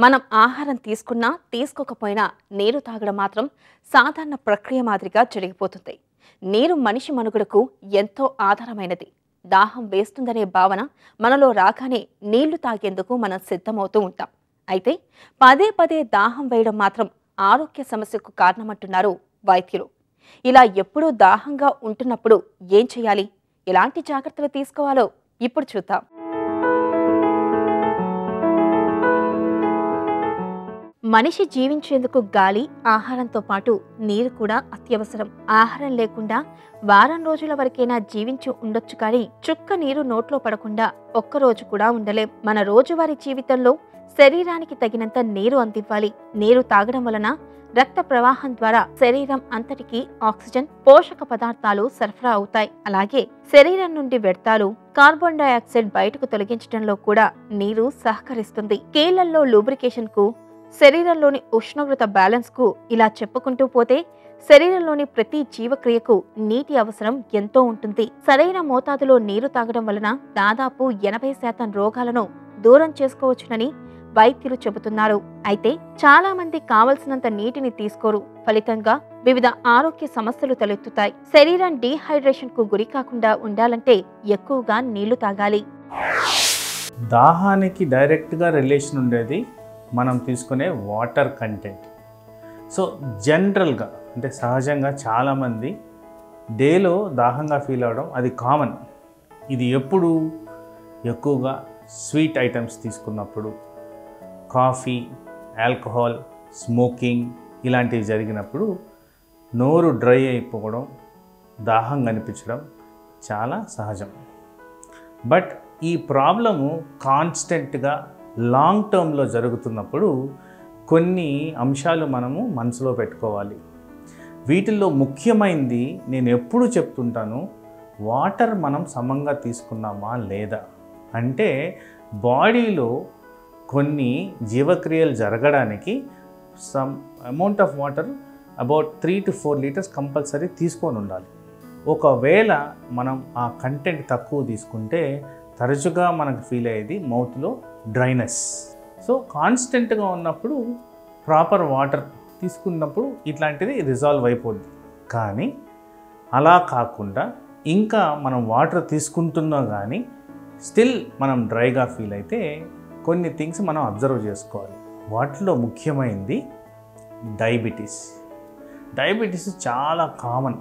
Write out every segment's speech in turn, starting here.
మనం ఆహారం తీసుకున్నా తీసుకోకపోయినా నీరు తాగడం మాత్రం సాధారణ ప్రక్రియ మాదిరిగా జరిగిపోతుంది నీరు మనిషి మనుగడకు ఎంతో ఆధారమైనది దాహం వేస్తుందనే భావన మనలో రాగానే నీళ్లు తాగేందుకు మనం సిద్ధమవుతూ ఉంటాం అయితే పదే పదే దాహం వేయడం మాత్రం ఆరోగ్య సమస్యకు కారణమంటున్నారు వైద్యులు ఇలా ఎప్పుడూ దాహంగా ఉంటున్నప్పుడు ఏం చేయాలి ఎలాంటి జాగ్రత్తలు తీసుకోవాలో ఇప్పుడు చూద్దాం మనిషి జీవించేందుకు గాలి ఆహారంతో పాటు నీరు కూడా అత్యవసరం ఆహారం లేకుండా వారం రోజుల వరకైనా జీవించి ఉండొచ్చు కానీ చుక్క నీరు నోట్లో పడకుండా ఒక్కరోజు కూడా ఉండలేం మన రోజువారీ జీవితంలో శరీరానికి తగినంత నీరు అందివ్వాలి నీరు తాగడం వలన రక్త ప్రవాహం ద్వారా శరీరం అంతటికి ఆక్సిజన్ పోషక పదార్థాలు సరఫరా అవుతాయి అలాగే శరీరం నుండి వ్యర్థాలు కార్బన్ డయాక్సైడ్ బయటకు తొలగించడంలో కూడా నీరు సహకరిస్తుంది కీళ్లలో లూబ్రికేషన్ కు శరీరంలోని ఉష్ణోగ్రత బ్యాలెన్స్ కు ఇలా చెప్పుకుంటూ పోతే శరీరంలోని ప్రతి జీవక్రియకు నీటి అవసరం ఎంతో ఉంటుంది సరైన మోతాదులో నీరు తాగడం వలన దాదాపు ఎనభై శాతం రోగాలను దూరం చేసుకోవచ్చునని వైద్యులు చెబుతున్నారు అయితే చాలా మంది కావలసినంత నీటిని తీసుకోరు ఫలితంగా వివిధ ఆరోగ్య సమస్యలు తలెత్తుతాయి శరీరం డీహైడ్రేషన్ కు గురి కాకుండా ఉండాలంటే ఎక్కువగా నీళ్లు తాగాలి దాహానికి డైరెక్ట్గా రిలేషన్ ఉండేది మనం తీసుకునే వాటర్ కంటెంట్ సో జనరల్గా అంటే సహజంగా చాలామంది డేలో దాహంగా ఫీల్ అవడం అది కామన్ ఇది ఎప్పుడు ఎక్కువగా స్వీట్ ఐటమ్స్ తీసుకున్నప్పుడు కాఫీ ఆల్కహాల్ స్మోకింగ్ ఇలాంటివి జరిగినప్పుడు నోరు డ్రై అయిపోవడం దాహం కనిపించడం చాలా సహజం బట్ ఈ ప్రాబ్లము కాన్స్టెంట్గా లాంగ్ టర్మ్లో జరుగుతున్నప్పుడు కొన్ని అంశాలు మనము మనసులో పెట్టుకోవాలి వీటిల్లో ముఖ్యమైనది నేను ఎప్పుడు చెప్తుంటాను వాటర్ మనం సమంగా తీసుకున్నామా లేదా అంటే బాడీలో కొన్ని జీవక్రియలు జరగడానికి some amount of water about three to four litres compulsory తీసుకొని ఉండాలి ఒకవేళ మనం ఆ కంటెంట్ తక్కువ తీసుకుంటే తరచుగా మనకు ఫీల్ అయ్యేది మౌత్లో డ్రైనెస్ సో కాన్స్టెంట్గా ఉన్నప్పుడు ప్రాపర్ వాటర్ తీసుకున్నప్పుడు ఇట్లాంటిది రిజాల్వ్ అయిపోద్ది కానీ అలా కాకుండా ఇంకా మనం వాటర్ తీసుకుంటున్నా కానీ స్టిల్ మనం డ్రైగా ఫీల్ అయితే కొన్ని థింగ్స్ మనం అబ్జర్వ్ చేసుకోవాలి వాటిలో ముఖ్యమైనది డయాబెటీస్ డయాబెటీస్ చాలా కామన్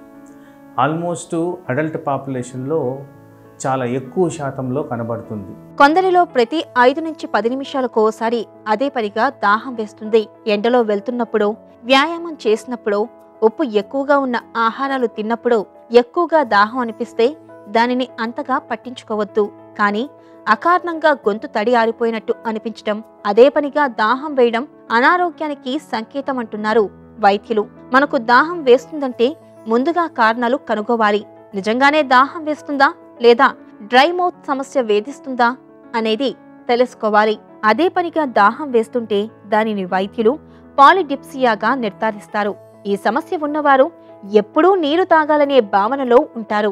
ఆల్మోస్ట్ అడల్ట్ పాపులేషన్లో చాలా ఎక్కువ శాతంలో కనబడుతుంది కొందరిలో ప్రతి ఐదు నుంచి పది నిమిషాలకు ఓసారి అదే పనిగా దాహం వేస్తుంది ఎండలో వెళ్తున్నప్పుడు వ్యాయామం చేసినప్పుడు ఉప్పు ఎక్కువగా ఉన్న ఆహారాలు తిన్నప్పుడు ఎక్కువగా దాహం అనిపిస్తే దానిని అంతగా పట్టించుకోవద్దు కానీ అకారణంగా గొంతు తడి ఆరిపోయినట్టు అనిపించడం అదే పనిగా దాహం వేయడం అనారోగ్యానికి సంకేతం అంటున్నారు వైద్యులు మనకు దాహం వేస్తుందంటే ముందుగా కారణాలు కనుగోవాలి నిజంగానే దాహం వేస్తుందా లేదా డ్రై మౌత్ సమస్య వేధిస్తుందా అనేది తెలుసుకోవాలి అదే పనిగా దాహం వేస్తుంటే దానిని వైద్యులు పాలిడిప్సియాగా నిర్ధారిస్తారు ఈ సమస్య ఉన్నవారు ఎప్పుడూ నీరు తాగాలనే భావనలో ఉంటారు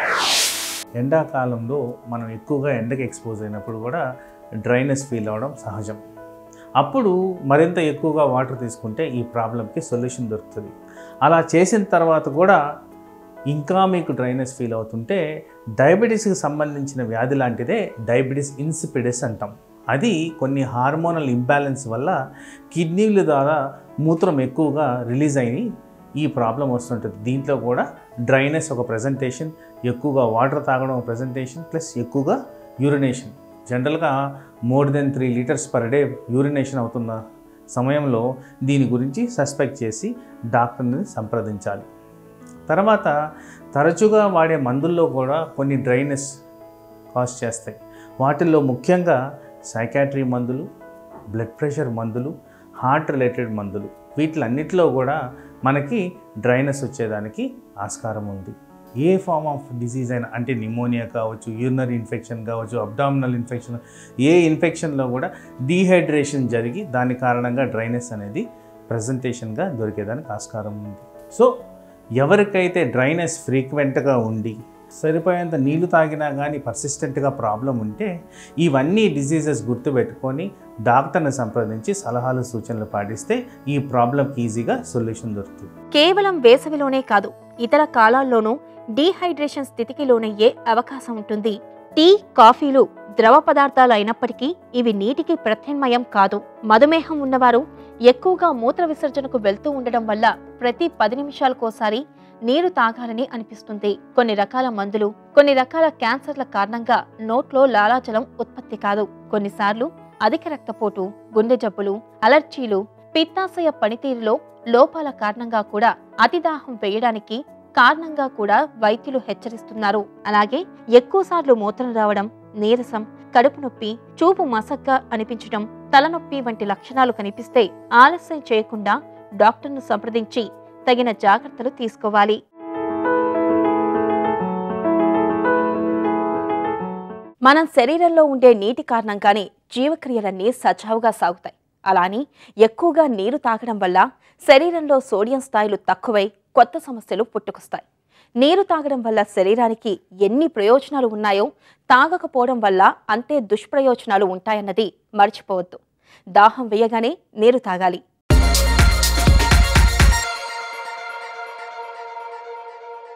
ఎండాకాలంలో మనం ఎక్కువగా ఎండకి ఎక్స్పోజ్ అయినప్పుడు కూడా డ్రైనెస్ ఫీల్ అవ్వడం సహజం అప్పుడు మరింత ఎక్కువగా వాటర్ తీసుకుంటే ఈ ప్రాబ్లంకి సొల్యూషన్ దొరుకుతుంది అలా చేసిన తర్వాత కూడా ఇంకా మీకు డ్రైనెస్ ఫీల్ అవుతుంటే డయాబెటీస్కి సంబంధించిన వ్యాధి లాంటిదే డయాబెటీస్ ఇన్సిపిడస్ అంటాం అది కొన్ని హార్మోనల్ ఇంబ్యాలెన్స్ వల్ల కిడ్నీల ద్వారా మూత్రం ఎక్కువగా రిలీజ్ అయ్యి ఈ ప్రాబ్లం వస్తుంటుంది దీంట్లో కూడా డ్రైనెస్ ఒక ప్రజెంటేషన్ ఎక్కువగా వాటర్ తాగడం ఒక ప్రజెంటేషన్ ప్లస్ ఎక్కువగా యూరినేషన్ జనరల్గా more than three litres per day urination అవుతున్న సమయంలో దీని గురించి సస్పెక్ట్ చేసి డాక్టర్ని సంప్రదించాలి తర్వాత తరచుగా వాడే మందుల్లో కూడా కొన్ని డ్రైనెస్ కాజ్ చేస్తాయి వాటిల్లో ముఖ్యంగా సైకాట్రీ మందులు బ్లడ్ ప్రెషర్ మందులు హార్ట్ రిలేటెడ్ మందులు వీటిలన్నిటిలో కూడా మనకి డ్రైనెస్ వచ్చేదానికి ఆస్కారం ఉంది ఏ ఫామ్ ఆఫ్ డిసీజ్ అయినా అంటే నిమోనియా కావచ్చు యూరినరీ ఇన్ఫెక్షన్ కావచ్చు అబ్డామినల్ ఇన్ఫెక్షన్ ఏ ఇన్ఫెక్షన్లో కూడా డీహైడ్రేషన్ జరిగి దాని కారణంగా డ్రైనెస్ అనేది ప్రజెంటేషన్గా దొరికేదానికి ఆస్కారం ఉంది సో ఎవరికైతే డ్రైనెస్ ఫ్రీక్వెంట్గా ఉండి సరిపోయేంత నీళ్లు తాగినా కానీ పర్సిస్టెంట్గా ప్రాబ్లం ఉంటే ఇవన్నీ డిసీజెస్ గుర్తుపెట్టుకొని డాక్టర్ని సంప్రదించి సలహాలు సూచనలు పాటిస్తే ఈ ప్రాబ్లంకి ఈజీగా సొల్యూషన్ దొరుకుతుంది కేవలం వేసవిలోనే కాదు ఇతర కాలాల్లోనూ డీహైడ్రేషన్ స్థితికి లోనయ్యే అవకాశం ఉంటుంది టీ కాఫీలు ద్రవ పదార్థాలు అయినప్పటికీ ఇవి నీటికి ప్రత్యామ్నాయం కాదు మధుమేహం ఉన్నవారు ఎక్కువగా మూత్ర విసర్జనకు వెళ్తూ ఉండడం వల్ల ప్రతి పది నిమిషాలకోసారి నీరు తాగాలని అనిపిస్తుంది కొన్ని రకాల మందులు కొన్ని రకాల క్యాన్సర్ల కారణంగా నోట్లో లాలాజలం ఉత్పత్తి కాదు కొన్నిసార్లు అధిక రక్తపోటు గుండె జబ్బులు అలర్జీలు పిత్తాశయ పనితీరులో లోపాల కారణంగా కూడా అతిదాహం వేయడానికి కారణంగా కూడా వైద్యులు హెచ్చరిస్తున్నారు అలాగే ఎక్కువసార్లు మూత్రం రావడం నీరసం కడుపు నొప్పి చూపు మసగ్గా అనిపించడం తలనొప్పి వంటి లక్షణాలు కనిపిస్తే ఆలస్యం చేయకుండా డాక్టర్ను సంప్రదించి తగిన జాగ్రత్తలు తీసుకోవాలి మనం శరీరంలో ఉండే నీటి కారణంగానే జీవక్రియలన్నీ సజావుగా సాగుతాయి అలాని ఎక్కువగా నీరు తాగడం వల్ల శరీరంలో సోడియం స్థాయిలు తక్కువై కొత్త సమస్యలు పుట్టుకొస్తాయి నీరు తాగడం వల్ల శరీరానికి ఎన్ని ప్రయోజనాలు ఉన్నాయో తాగకపోవడం వల్ల అంతే దుష్ప్రయోజనాలు ఉంటాయన్నది మర్చిపోవద్దు దాహం వేయగానే నీరు తాగాలి